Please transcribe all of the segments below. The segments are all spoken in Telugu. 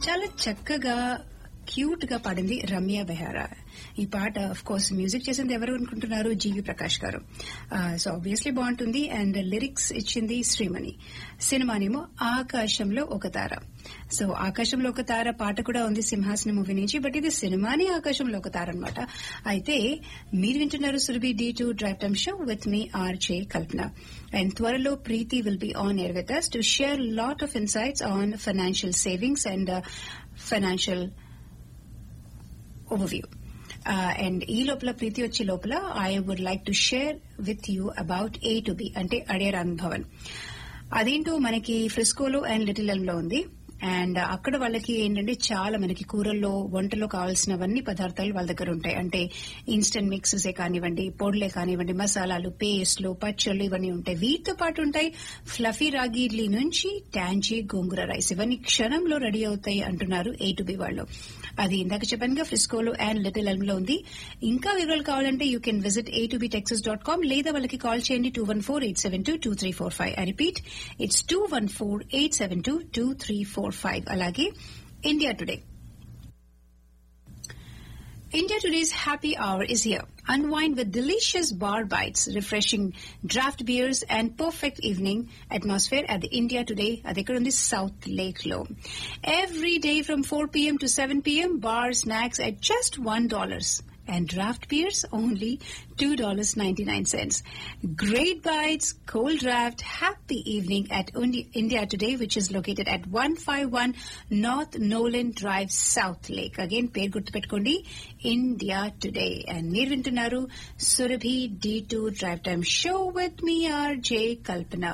చాలా చక్కగా క్యూట్ గా పాడింది రమ్య బెహారా ఈ పాట ఆఫ్ కోర్స్ మ్యూజిక్ చేసింది ఎవరు అనుకుంటున్నారు GV Prakash garu so obviously బాగుంటుంది అండ్ లిరిక్స్ ఇచ్చింది శ్రీమణి సినిమానేమో ఆకాశంలో ఒక తార సో ఆకాశంలో ఒక తార పాట కూడా ఉంది సింహాసనం మూవీ నుంచి బట్ ఇది సినిమాని ఆకాశంలో ఒక తార అనమాట అయితే మీరు వింటున్నారు Surabhi D to drive time show with me RJ Kalpana and త్వరలో Preethi will be on air with us to share lot of insights on financial savings and financial overview and ఈ లోపల ప్రీతి వచ్చే లోపల I would like to share with you about A to B అంటే అడియర్ అనుభవన్ అదేంటో మనకి ఫ్రిస్కోలో అండ్ లిటిల్ లో ఉంది అండ్ అక్కడ వాళ్ళకి ఏంటంటే చాలా మనకి కూరల్లో వంటలో కావాల్సినవన్నీ పదార్థాలు వాళ్ళ దగ్గర ఉంటాయి అంటే ఇన్స్టెంట్ మిక్సెసే కానివ్వండి పొడులే కానివ్వండి మసాలాలు పేస్ట్లు పచ్చళ్ళు ఇవన్నీ ఉంటాయి వీటితో పాటు ఉంటాయి ఫ్లఫీ రాగి ఇడ్లీ నుంచి ట్యాంజీ గోంగూర రైస్ ఇవన్నీ క్షణంలో రెడీ అవుతాయి అంటున్నారు ఏ టు బి వాళ్ళు అది ఇందాక చెప్పానుగా ఫ్రిస్కోలో అండ్ లిటిల్ ఎల్మ్ లో ఉంది ఇంకా వివరాలు కావాలంటే you can visit A to B Texas dot com లేదా వాళ్ళకి కాల్ చేయండి two one four eight seven two two three four five I repeat it's two one four eight seven two two three four five అలాగే India Today India Today's happy hour is here. Unwind with delicious bar bites, refreshing draft beers, and perfect evening atmosphere at the India Today at the South Lake Low. Every day from 4 p.m. to 7 p.m., bar snacks at just $1 and draft beers only $2.99. Great bites, cold draft, happy evening at Undi- India Today, which is located at 151 North Nolan Drive, South Lake. Again, పేరు గుర్తుపెట్టుకోండి ఇండియా టుడే అండ్ మీరు వింటున్నారు Surabhi D to drive time show with me R J Kalpana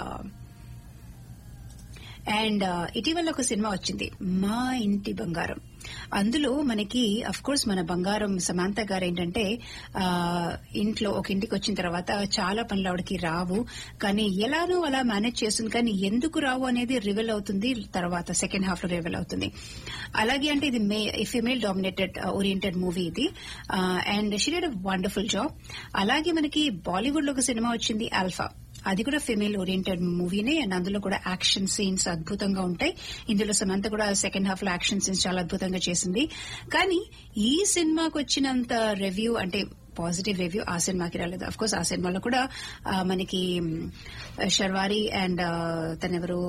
and ఇటీవల ఒక సినిమా వచ్చింది మా ఇంటి బంగారం అందులో మనకి అఫ్ కోర్స్ మన బంగారం సమాంత గారు ఏంటంటే ఆ, ఇంట్లో ఒక ఇంటికి వచ్చిన తర్వాత చాలా పనులు ఆవిడకి రావు కానీ ఎలానో అలా మేనేజ్ చేస్తుంది కానీ ఎందుకు రావు అనేది రివెల్ అవుతుంది తర్వాత సెకండ్ హాఫ్ లో రివెల్ అవుతుంది అలాగే అంటే ఇది may female dominated oriented movie ఇది and she did wonderful job అలాగే మనకి బాలీవుడ్ లో ఒక సినిమా వచ్చింది ఆల్ఫా అది కూడా ఫిమేల్ ఓరియంటెడ్ మూవీనే అండ్ అందులో కూడా యాక్షన్ సీన్స్ అద్భుతంగా ఉంటాయి ఇందులో సమంత కూడా సెకండ్ హాఫ్ లో యాక్షన్ సీన్స్ చాలా అద్భుతంగా చేసింది కానీ ఈ సినిమాకి వచ్చినంత రివ్యూ అంటే పాజిటివ్ రివ్యూ ఆ సినిమాకి రాలేదు అఫ్ కోర్స్ ఆ సినిమాలో కూడా ఆ, మనకి మ్, షర్వారి అండ్ తనెవరు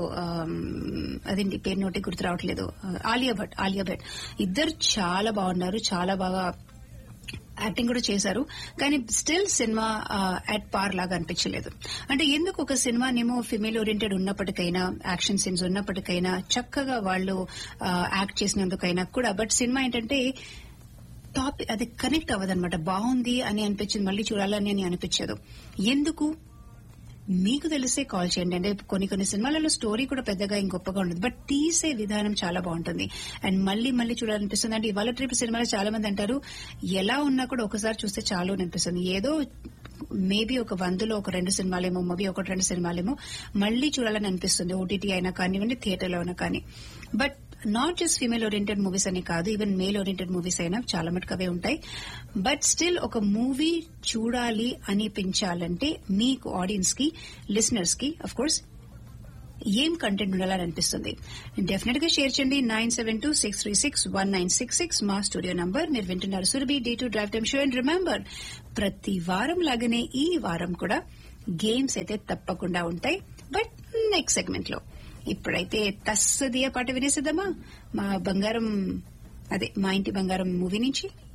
అదేంటి పేరు నోటి గుర్తు రావట్లేదు ఆలియా భట్ ఆలియా భట్ ఇద్దరు చాలా బాగున్నారు చాలా బాగా యాక్టింగ్ కూడా చేశారు కానీ స్టిల్ సినిమా అట్ పార్ లాగా అనిపించలేదు అంటే ఎందుకు ఒక సినిమానేమో ఫిమేల్ ఓరియంటెడ్ ఉన్నప్పటికైనా యాక్షన్ సీన్స్ ఉన్నప్పటికైనా చక్కగా వాళ్ళు యాక్ట్ చేసినందుకైనా కూడా బట్ సినిమా ఏంటంటే టాప్ అది కనెక్ట్ అవ్వదన్నమాట బాగుంది అని అనిపించింది మళ్ళీ చూడాలని అని అనిపించదు ఎందుకు మీకు తెలిసే కాల్ చేయండి అంటే కొన్ని కొన్ని సినిమాలలో స్టోరీ కూడా పెద్దగా ఏం గొప్పగా ఉండదు బట్ తీసే విధానం చాలా బాగుంటుంది అండ్ మళ్ళీ మళ్ళీ చూడాలనిపిస్తుంది అంటే ఇవాళ ట్రిప్ సినిమాలో చాలా మంది అంటారు ఎలా ఉన్నా కూడా ఒకసారి చూస్తే చాలు అనిపిస్తుంది ఏదో మేబీ ఒక వందలో ఒక రెండు సినిమాలేమో మేబీ ఒకటి రెండు సినిమాలేమో మళ్ళీ చూడాలని అనిపిస్తుంది ఓటీటీ అయినా కానివ్వండి థియేటర్లో అయినా కానీ but not just female oriented movies అని కాదు ఈవెన్ మేల్ ఓరియంటెడ్ మూవీస్ అయినా చాలా మటుకు అవే ఉంటాయి బట్ స్టిల్ ఒక మూవీ చూడాలి అనిపించాలంటే మీకు ఆడియన్స్ కి లిసనర్స్ కి అఫ్ కోర్స్ ఏం కంటెంట్ ఉండాలని అనిపిస్తుంది డెఫినెట్ గా షేర్ చేయండి nine seven two six three six one nine six six మా స్టూడియో నంబర్ మీరు వింటున్నారు Surabhi day to drive time show and remember ప్రతి వారం లాగానే ఈ వారం కూడా గేమ్స్ అయితే తప్పకుండా ఉంటాయి బట్ నెక్స్ట్ సెగ్మెంట్ లో ఇప్పుడైతే తస్సదియ పాట వినేసిద్దామా మా బంగారం అదే మా ఇంటి బంగారం మూవీ నుంచి